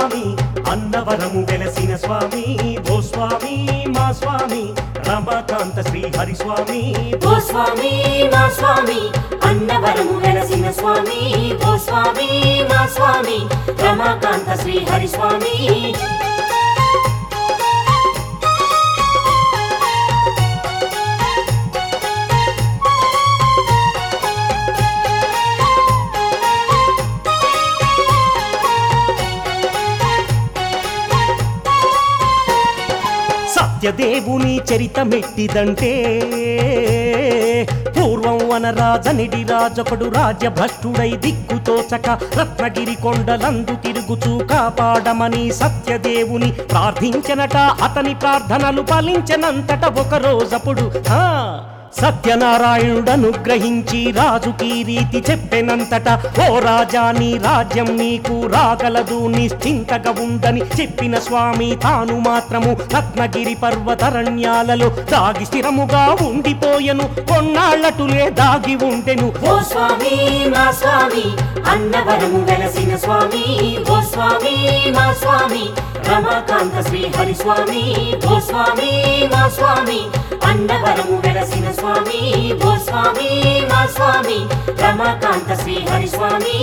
స్వామి అన్నవరము వెలసిన స్వామి ఓ స్వామి మా స్వామి రమాకాంత శ్రీ హరి స్వామి ఓ స్వామి మా స్వామి అన్నవరము వెలసిన స్వామి ఓ స్వామి మా స్వామి రమాకాంత శ్రీ హరి స్వామి సత్యదేవుని చరితమెట్టిదంటే పూర్వం వనరాజనిడి రాజొకడు రాజ్యభ్రష్టుడై దిక్కుతోచక రత్నగిరి కొండలందు తిరుగుచూ కాపాడమని సత్యదేవుని ప్రార్థించనట అతని ప్రార్థనలు ఫలించనంతట ఒక రోజప్పుడు ఆ సత్యనారాయణుడను గ్రహించి రాజుకి ఈ రీతి చెప్పెనంతట ఓ రాజా నీ రాజ్యం నీకు రాగలదు నిశ్చింతగా ఉందని చెప్పిన స్వామి తాను మాత్రము రత్నగిరి పర్వతరణ్యాలలో దాగి స్థిరముగా ఉండిపోయెను కొన్నాళ్లటులే దాగి ఉండెను ఓ స్వామి మా స్వామి అన్నవరము వెలసిన స్వామి ఓ స్వామి మా స్వామి రమాకాంత శ్రీ హరి స్వామి ఓ స్వామి మా స్వామి అన్నవరము వెలసిన స్వామి ఓ స్వామి మా స్వామి రమాకాంత శ్రీ హరి స్వామి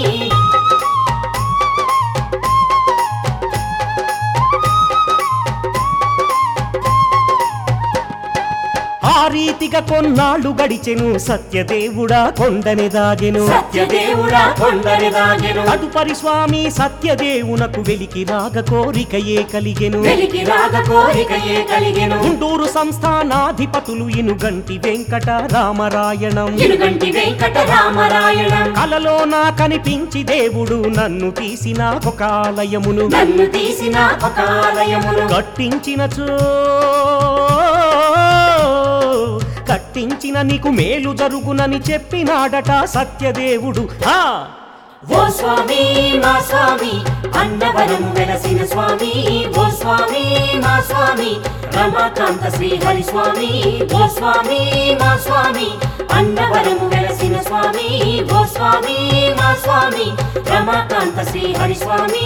ఆ రీతిగా కొన్నాళ్ళు గడిచెను సత్యదేవుడా కొండని దాగెను సత్యదేవుడా కొండని దాగెను తదుపరి స్వామి సత్యదేవునకు వెలికి రాగ కోరికయే కలిగెను వెలికి రాగ కోరికయే కలిగెను గుంటూరు సంస్థానాధిపతులు ఇనుగంటి వెంకట రామరాయణం ఇనుగంటి వెంకట రామరాయణం కలలో నా కనిపించి దేవుడు నన్ను తీసిన ఒక ఆలయమును నన్ను తీసిన ఒక ఆలయమును కట్టించినచో కట్టించిన నీకు మేలు జరుగునని చెప్పినాడట సత్యదేవుడు ఆ ఓ స్వామి మా స్వామి అన్నవరము వెలసిన స్వామి ఓ స్వామి మా స్వామి రమాకాంత శ్రీ హరి స్వామి ఓ స్వామి మా స్వామి అన్నవరము వెలసిన స్వామి ఓ స్వామి మా స్వామి రమాకాంత శ్రీ హరి స్వామి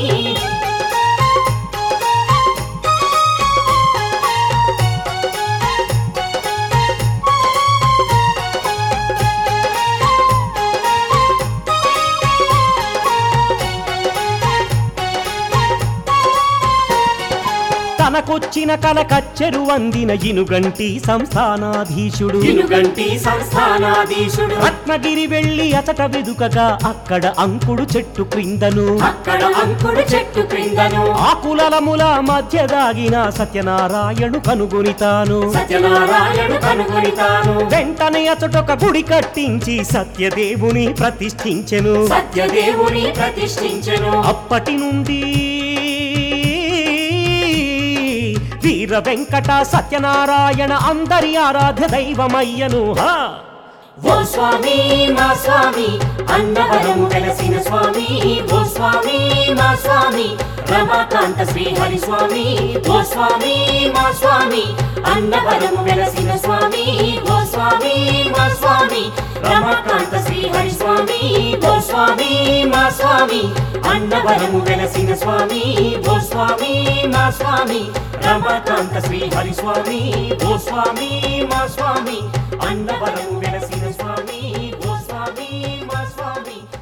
తనకొచ్చిన కల కచ్చెరు అందిన ఇనుగంటి సంస్థానాధీశుడు ఇనుగంటి సంస్థానాధీశుడు రత్నగిరి వెళ్ళి అచట వెదుకగా అక్కడ అంకుడు చెట్టు క్రిందను అక్కడ అంకుడు చెట్టు క్రిందను ఆకులలముల మధ్య దాగిన సత్యనారాయణు కనుగొని తాను సత్యనారాయణ కనుగొని తాను వెంటనే అచటొక గుడి కట్టించి సత్యదేవుని ప్రతిష్ఠించెను సత్యదేవుని ప్రతిష్ఠించెను అప్పటి నుండి వీర వెంకట సత్యనారాయణ అందరి ఆరాధ్య దైవమయ్యను హా ఓ స్వామి మా స్వామి అన్నవరము వెలసిన స్వామి ఓ స్వామి మా స్వామి రమాకాంత శ్రీ హరి స్వామి ఓ స్వామి మా స్వామి అన్నవరము వెలసిన స్వామి ఓ స్వామి మా స్వామి రమాకాంత శ్రీ హరి స్వామి ఓ స్వామి మా స్వామి అన్నవరము వెలసిన స్వామి ఓ స్వామి మా స్వామి రమాకాంత శ్రీ హరి స్వామి ఓ స్వామి మా స్వామి అన్నవరము వెలసిన స్వామి ఓ స్వామి మా స్వామి